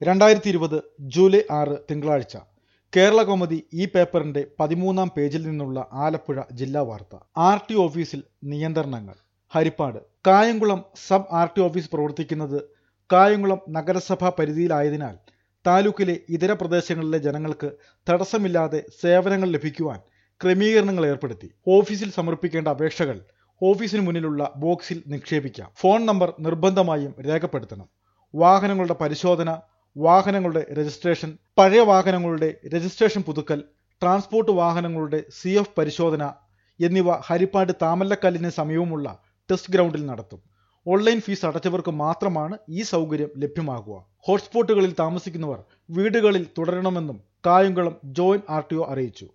രണ്ടായിരത്തി ഇരുപത് ജൂലൈ ആറ് തിങ്കളാഴ്ച കേരള കൗമുദി ഈ പേപ്പറിന്റെ പതിമൂന്നാം പേജിൽ നിന്നുള്ള ആലപ്പുഴ ജില്ലാ വാർത്ത ആർ ടി ഓഫീസിൽ നിയന്ത്രണങ്ങൾ Harippad Kayamkulam sub R T office പ്രവർത്തിക്കുന്നത് കായംകുളം നഗരസഭാ പരിധിയിലായതിനാൽ താലൂക്കിലെ ഇതര പ്രദേശങ്ങളിലെ ജനങ്ങൾക്ക് തടസ്സമില്ലാതെ സേവനങ്ങൾ ലഭിക്കുവാൻ ക്രമീകരണങ്ങൾ ഏർപ്പെടുത്തി ഓഫീസിൽ സമർപ്പിക്കേണ്ട അപേക്ഷകൾ ഓഫീസിന് മുന്നിലുള്ള ബോക്സിൽ നിക്ഷേപിക്കാം ഫോൺ നമ്പർ നിർബന്ധമായും രേഖപ്പെടുത്തണം വാഹനങ്ങളുടെ പരിശോധന വാഹനങ്ങളുടെ രജിസ്ട്രേഷൻ പഴയ വാഹനങ്ങളുടെ രജിസ്ട്രേഷൻ പുതുക്കൽ ട്രാൻസ്പോർട്ട് വാഹനങ്ങളുടെ സി എഫ് പരിശോധന എന്നിവ ഹരിപ്പാട് താമല്ലക്കല്ലിന് സമീപമുള്ള ടെസ്റ്റ് ഗ്രൗണ്ടിൽ നടത്തും ഓൺലൈൻ ഫീസ് അടച്ചവർക്ക് മാത്രമാണ് ഈ സൗകര്യം ലഭ്യമാകുക ഹോട്ട്സ്പോട്ടുകളിൽ താമസിക്കുന്നവർ വീടുകളിൽ തുടരണമെന്നും കായംകുളം ജോയിന്റ് ആർ അറിയിച്ചു